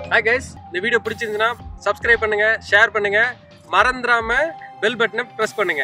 Hi guys இந்த video பிடிச்சிருந்துன்னா subscribe பண்ணுங்க ஷேர் பண்ணுங்க மறந்துடாம பெல் பட்டனை ப்ரெஸ் பண்ணுங்க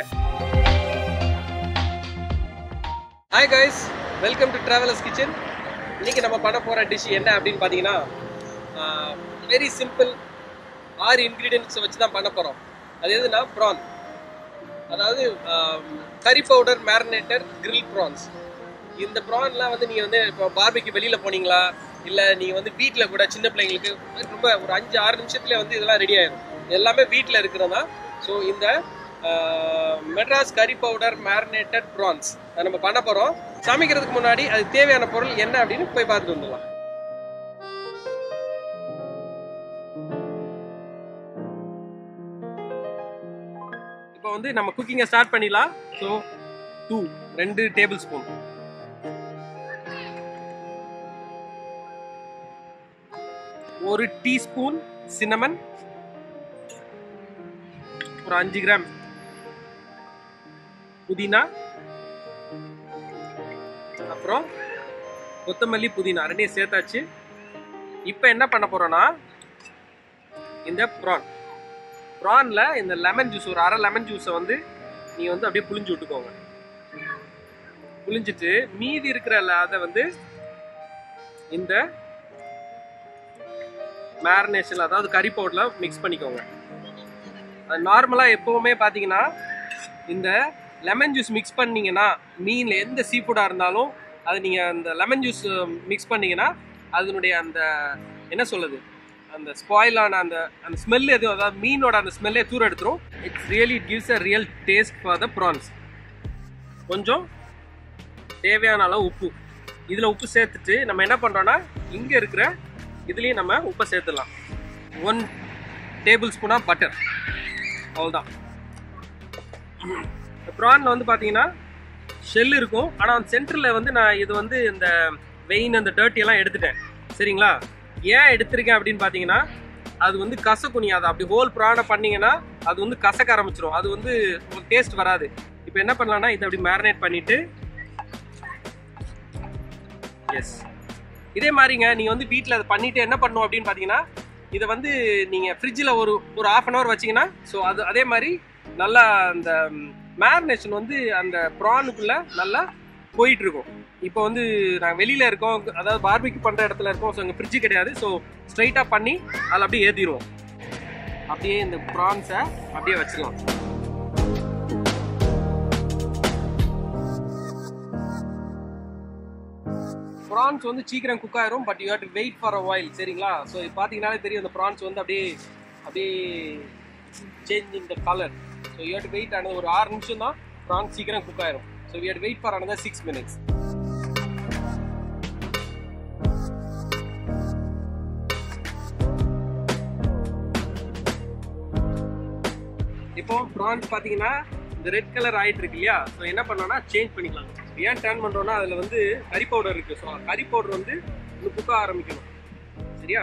hi guys welcome to travellers kitchen இன்னைக்கு நம்ம பண்ண போற டிஷ் என்ன அப்படின்னு பார்த்தீங்கன்னா வெரி சிம்பிள் ஆறு இன்க்ரீடியன்ட்ஸ் வச்சு தான் பண்ண போறோம் அது எதுனா ப்ரான் அதாவது கறி பவுடர் மேரினேட்டர் கிரில் ப்ரான்ஸ் இந்த ப்ரான்லாம் வந்து நீங்கள் வந்து இப்போ பார்பிக்கு வெளியில் போனீங்களா இல்லை நீங்கள் வந்து வீட்டில் கூட சின்ன பிள்ளைங்களுக்கு ரொம்ப ஒரு அஞ்சு ஆறு நிமிஷத்துல வந்து இதெல்லாம் ரெடி ஆயிடும் எல்லாமே வீட்டில் இருக்கிறதா ஸோ இந்த மெட்ராஸ் கறி பவுடர் மேரினேட்டட் ப்ரான்ஸ் அதை நம்ம பண்ண போகிறோம் சமைக்கிறதுக்கு முன்னாடி அது தேவையான பொருள் என்ன அப்படின்னு போய் பார்த்துட்டு வந்துடலாம் இப்போ வந்து நம்ம குக்கிங்கை ஸ்டார்ட் பண்ணிடலாம் ஸோ டூ ரெண்டு டேபிள் ஸ்பூன் ஒரு டீஸ்பூன் சின்னமன் ஒரு அஞ்சு கிராம் புதினா அப்புறம் கொத்தமல்லி புதினா ரெண்டையும் சேர்த்தாச்சு இப்போ என்ன பண்ண போறோம்னா இந்த ப்ரான் ப்ரான்ல இந்த லெமன் ஜூஸ் ஒரு அரை லெமன் ஜூஸை வந்து நீ வந்து அப்படியே புளிஞ்சு விட்டுக்கோங்க புளிஞ்சிட்டு மீதி இருக்கிற அதை வந்து இந்த மேரினேஷன் அதாவது கறி பவுடரில் மிக்ஸ் பண்ணிக்கோங்க அது நார்மலாக எப்போவுமே பார்த்தீங்கன்னா இந்த லெமன் ஜூஸ் மிக்ஸ் பண்ணீங்கன்னா மீனில் எந்த சீ ஃபுட்டாக இருந்தாலும் அது நீங்கள் அந்த லெமன் ஜூஸ் மிக்ஸ் பண்ணீங்கன்னா அதனுடைய அந்த என்ன சொல்லுது அந்த ஸ்பாயிலான அந்த அந்த ஸ்மெல் எதுவும் அதாவது மீனோட அந்த ஸ்மெல்லே தூர எடுத்துரும் it's really it gives a real taste for the prawns கொஞ்சம் தேவையான அளவு உப்பு இதில் உப்பு சேர்த்துட்டு நம்ம என்ன பண்ணுறோன்னா இங்கே இருக்கிற இதுலேயும் நம்ம உப்பை சேர்த்துடலாம் ஒன் டேபிள் ஸ்பூனாக பட்டர் அவ்வளோதான் ப்ரானில் வந்து பார்த்தீங்கன்னா ஷெல் இருக்கும் ஆனால் அந்த சென்டரில் வந்து நான் இது வந்து இந்த வெயின் அந்த டர்ட்டி எல்லாம் எடுத்துட்டேன் சரிங்களா ஏன் எடுத்திருக்கேன் அப்படின்னு பார்த்தீங்கன்னா அது வந்து கசக்கும் நீங்கள் அதை அப்படி ஹோல் ப்ரானை பண்ணீங்கன்னா அது வந்து கசக்க ஆரம்பிச்சிடும் அது வந்து உங்களுக்கு டேஸ்ட் வராது இப்போ என்ன பண்ணலாம்னா இதை அப்படி மேரினேட் பண்ணிவிட்டு எஸ் இதே மாதிரிங்க நீங்கள் வந்து வீட்டில் அதை பண்ணிவிட்டு என்ன பண்ணணும் அப்படின்னு பார்த்தீங்கன்னா இதை வந்து நீங்கள் ஃப்ரிட்ஜில் ஒரு ஒரு ஆஃப் அன் ஹவர் வச்சிங்கன்னா ஸோ அது அதே மாதிரி நல்லா அந்த மேரினேஷன் வந்து அந்த ப்ரானுக்குள்ளே நல்லா போயிட்டு இருக்கும் இப்போ வந்து நாங்கள் வெளியில் இருக்கோம் அதாவது பார்பிக்கு பண்ணுற இடத்துல இருக்கோம் ஸோ இங்கே ஃப்ரிட்ஜு கிடையாது ஸோ ஸ்ட்ரைட்டாக பண்ணி அதில் அப்படியே ஏற்றிடுவோம் அப்படியே இந்த ப்ரான்ஸை அப்படியே வச்சுக்கலாம் ப்ரான்ஸ் வந்து சீக்கிரம் குக் ஆயிரும் but you have to wait for a while சரிங்களா ஸோ பார்த்தீங்கன்னாலே தெரியும் அந்த ப்ரான்ஸ் வந்து அப்படியே அப்படியே change in the colour so you have to wait ஆனது ஒரு ஆறு நிமிஷம் தான் ப்ரான்ஸ் சீக்கிரம் குக் ஆயிரும் so you have wait for another six minutes இப்போ ப்ரான்ஸ் பார்த்தீங்கன்னா இந்த ரெட் கலர் ஆயிட்டு இருக்கு இல்லையா ஸோ என்ன பண்ணோம்னா சேஞ்ச் பண்ணிக்கலாம் ஏன் டேர்ன் பண்ணுறோம்னா அதில் வந்து கறி பவுடர் இருக்கு ஸோ கறி பவுடர் வந்து இன்னும் குக்க ஆரம்பிக்கணும் சரியா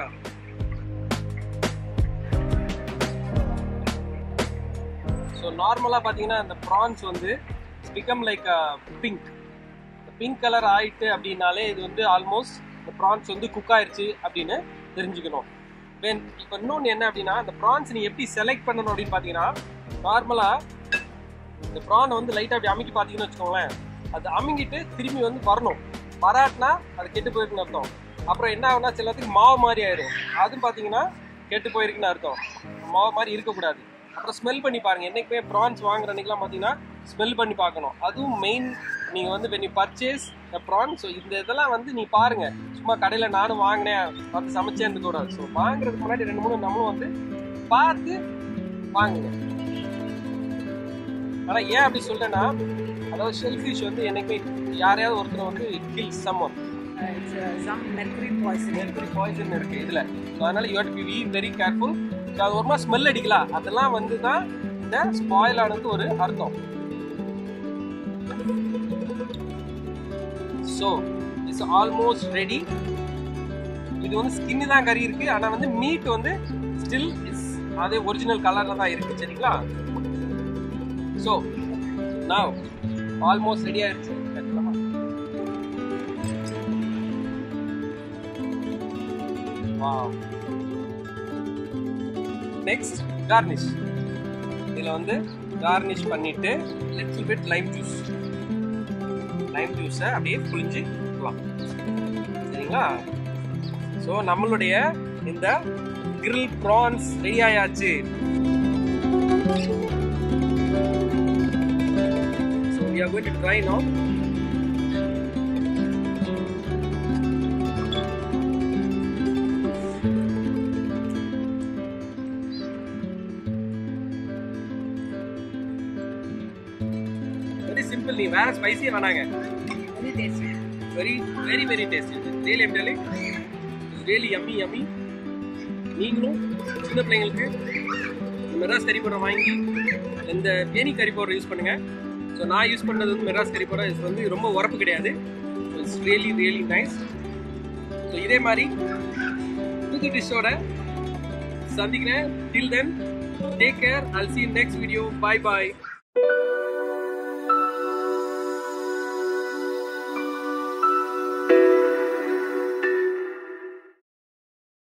ஸோ நார்மலாக பார்த்தீங்கன்னா இந்த ப்ரான்ஸ் வந்து become like pink pink colour ஆயிட்டு அப்படின்னாலே இது வந்து ஆல்மோஸ்ட் இந்த ப்ரான்ஸ் வந்து குக் ஆயிருச்சு அப்படின்னு தெரிஞ்சுக்கணும் தென் இப்போ இன்னொன்று என்ன அப்படின்னா இந்த ப்ரான்ஸ் நீ எப்படி செலக்ட் பண்ணணும் அப்படின்னு பார்த்தீங்கன்னா நார்மலாக இந்த ப்ரானை வந்து லைட்டாக அப்படி அமுக்கி பார்த்தீங்கன்னு வச்சுக்கோங்களேன் அது அமுங்கிட்டு திரும்பி வந்து வரணும் வராட்டினா அது கெட்டு போயிருக்குன்னு அர்த்தம் அப்புறம் என்ன ஆகுனா சிலத்துக்கு மாவு மாதிரி ஆயிடும் அதுவும் பார்த்தீங்கன்னா கெட்டு போயிருக்குன்னு அர்த்தம் மாவு மாதிரி இருக்கக்கூடாது அப்புறம் ஸ்மெல் பண்ணி பாருங்க என்னைக்குமே ப்ரான்ஸ் வாங்குற அன்னைக்கெல்லாம் பார்த்தீங்கன்னா ஸ்மெல் பண்ணி பார்க்கணும் அதுவும் மெயின் நீங்கள் வந்து வென் யூ பர்ச்சேஸ் ப்ரான்ஸ் இந்த இதெல்லாம் வந்து நீ பாருங்க சும்மா கடையில் நானும் வாங்கினேன் வந்து சமைச்சேன்னு கூடாது ஸோ வாங்குறதுக்கு முன்னாடி ரெண்டு மூணு நம்மளும் வந்து பார்த்து வாங்குங்க ஆனால் ஏன் அப்படி சொல்றேன்னா அதாவது ஷெல்ஃபிஷ் வந்து என்னைக்குமே யாரையாவது ஒருத்தர் வந்து kill someone It's uh, some mercury poisoning. mercury poison இருக்கு இதுல ஸோ அதனால you to be very careful so அது ஒரு மாதிரி ஸ்மெல் அடிக்கலாம் அதெல்லாம் வந்து தான் இந்த ஸ்பாயில் ஆனது ஒரு அர்த்தம் ஸோ இட்ஸ் ஆல்மோஸ்ட் ரெடி இது வந்து ஸ்கின்னு தான் கறி இருக்கு ஆனா வந்து மீட் வந்து ஸ்டில் இஸ் அதே ஒரிஜினல் கலர்ல தான் இருக்கு சரிங்களா ஸோ நான் ஆல்மோஸ்ட் ரெடி ஆயிடுச்சு எடுத்துக்கலாமா? வாவ் நெக்ஸ்ட் கார்னிஷ் இதில் வந்து கார்னிஷ் பண்ணிட்டு little bit lime juice lime ஜூஸை அப்படியே புளிஞ்சு விடலாம் சரிங்களா ஸோ நம்மளுடைய இந்த கிரில் ப்ரான்ஸ் ரெடி ஆயாச்சு so we are going to try now very simple நீ வேற ஸ்பைசியே வேணாங்க Very tasty. Very very very tasty really I'm telling really yummy yummy நீங்களும் சின்ன பிள்ளைங்களுக்கு மெட்ராஸ் கறி பவுடர் வாங்கி இந்த தேனி கறி பவுடர் யூஸ் பண்ணுங்க ஸோ நான் யூஸ் பண்ணது வந்து மெட்ராஸ் கறி பவுடர் இது வந்து ரொம்ப உரப்பு கிடையாது it's really really nice so இதே மாதிரி புது டிஷ்ஷோட சந்திக்கிறேன் till then take care I'll see next video bye பாய்